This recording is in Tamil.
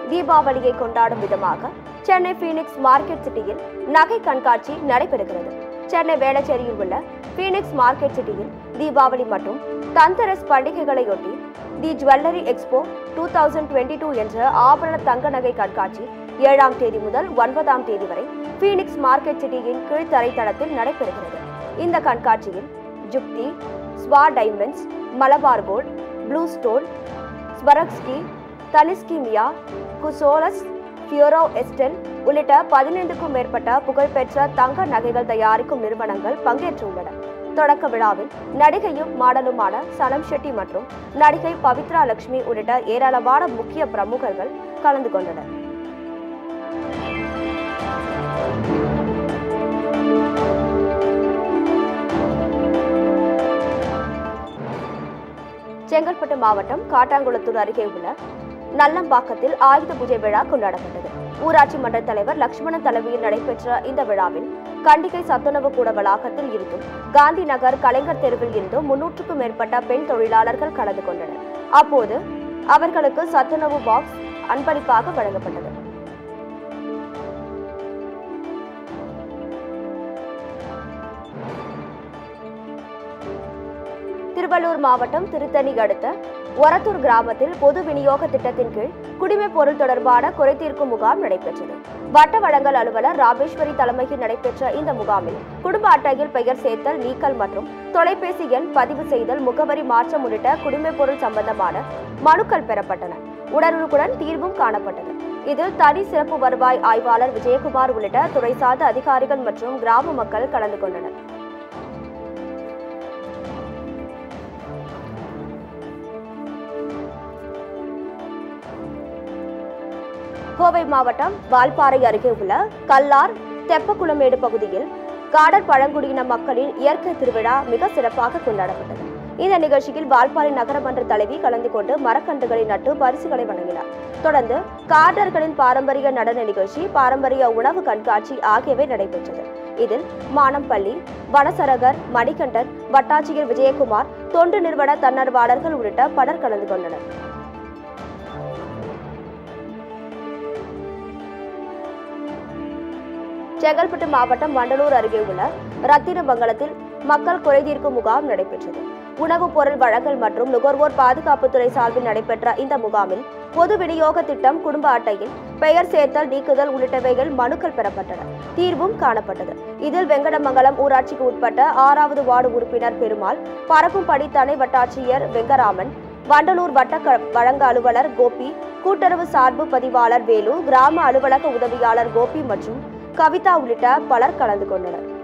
தீபாவளியை கொண்டாடும் விதமாக சென்னை பீனிக்ஸ் மார்க்கெட் சிட்டியில் நகை கண்காட்சி நடைபெறுகிறது சென்னை வேளச்சேரியில் உள்ள பீனிக்ஸ் மார்க்கெட் சிட்டியில் தீபாவளி மற்றும் தந்தரஸ் பண்டிகைகளையொட்டி the jewellery expo two thousand twenty two என்ற ஆபரண தங்க நகை கண்காட்சி ஏழாம் தேதி முதல் ஒன்பதாம் தேதி வரை பீனிக்ஸ் மார்க்கெட் சிட்டியின் கீழ்த்தரை தளத்தில் நடைபெறுகிறது இந்த கண்காட்சியில் ஜுப்தி Swa diamonds Malabar gold blue stone Swarovski தனிஸ்கிமியா குசோலஸ் ஃபியோரோ எஸ்டெல் உள்ளிட்ட பதினைந்துக்கும் மேற்பட்ட புகழ்பெற்ற தங்க நகைகள் தயாரிக்கும் நிறுவனங்கள் பங்கேற்றுள்ளன தொடக்க விழாவில் நடிகையும் மாடலுமான சனம் ஷெட்டி மற்றும் நடிகை பவித்ரா லட்சுமி உள்ளிட்ட ஏராளமான முக்கிய பிரமுகர்கள் கலந்து கொண்டனர் செங்கல்பட்டு மாவட்டம் காட்டாங்குளத்தூர் அருகே உள்ள நல்லம்பாக்கத்தில் ஆயுத பூஜை விழா கொண்டாடப்பட்டது ஊராட்சி மன்ற தலைவர் லட்சுமணன் தலைமையில் நடைபெற்ற இந்த விழாவில் கண்டிகை சத்துணவு கூட வளாகத்தில் இருந்தும் காந்தி நகர் கலைஞர் தெருவில் இருந்தும் முன்னூற்றுக்கும் மேற்பட்ட பெண் தொழிலாளர்கள் கலந்து கொண்டனர் அப்போது அவர்களுக்கு சத்துணவு பாக்ஸ் அன்பளிப்பாக வழங்கப்பட்டது திருவள்ளூர் மாவட்டம் திருத்தணி அடுத்த ஒரத்தூர் கிராமத்தில் பொது விநியோக திட்டத்தின் கீழ் குடிமைப் பொருள் தொடர்பான குறைதீர்க்கும் முகாம் நடைபெற்றது வட்ட வழங்கல் அலுவலர் ராபேஸ்வரி தலைமையில் நடைபெற்ற இந்த முகாமில் குடும்ப அட்டையில் பெயர் சேர்த்தல் நீக்கல் மற்றும் தொலைபேசி எண் பதிவு செய்தல் முகவரி மாற்றம் உள்ளிட்ட குடிமைப் பொருள் சம்பந்தமான மனுக்கள் பெறப்பட்டன உடனுக்குடன் தீர்வும் காணப்பட்டது இதில் தனி சிறப்பு வருவாய் ஆய்வாளர் விஜயகுமார் உள்ளிட்ட துறை சார்ந்த அதிகாரிகள் மற்றும் கிராம மக்கள் கலந்து கொண்டனர் கோவை மாவட்டம் வால்பாறை அருகே உள்ள கல்லார் தெப்பக்குளமேடு பகுதியில் காடர் பழங்குடியின மக்களின் இயற்கை திருவிழா மிக சிறப்பாக கொண்டாடப்பட்டது இந்த நிகழ்ச்சியில் வால்பாறை நகரமன்ற தலைவி கலந்து கொண்டு மரக்கன்றுகளை நட்டு பரிசுகளை வழங்கினார் தொடர்ந்து காடர்களின் பாரம்பரிய நடன நிகழ்ச்சி பாரம்பரிய உணவு கண்காட்சி ஆகியவை நடைபெற்றது இதில் மானம்பள்ளி வனசரகர் மணிகண்டன் வட்டாட்சியர் விஜயகுமார் தொண்டு நிறுவன தன்னார்வலர்கள் உள்ளிட்ட பலர் கலந்து கொண்டனர் செங்கல்பட்டு மாவட்டம் வண்டலூர் அருகே உள்ள ரத்தினமங்கலத்தில் மக்கள் குறைதீர்க்கும் முகாம் நடைபெற்றது உணவுப் பொருள் வழங்கல் மற்றும் நுகர்வோர் பாதுகாப்புத்துறை சார்பில் நடைபெற்ற இந்த முகாமில் பொது விநியோக திட்டம் குடும்ப அட்டையில் பெயர் சேர்த்தல் நீக்குதல் உள்ளிட்டவைகள் மனுக்கள் பெறப்பட்டன தீர்வும் காணப்பட்டது இதில் வெங்கடமங்கலம் ஊராட்சிக்கு உட்பட்ட ஆறாவது வார்டு உறுப்பினர் பெருமாள் பறக்கும்படி தனி வட்டாட்சியர் வெங்கராமன் வண்டலூர் வட்ட க- வழங்க அலுவலர் கோபி கூட்டுறவு சார்பு பதிவாளர் வேலு கிராம அலுவலக உதவியாளர் கோபி மற்றும் கவிதா உள்ளிட்ட பலர் கலந்து கொண்டனர்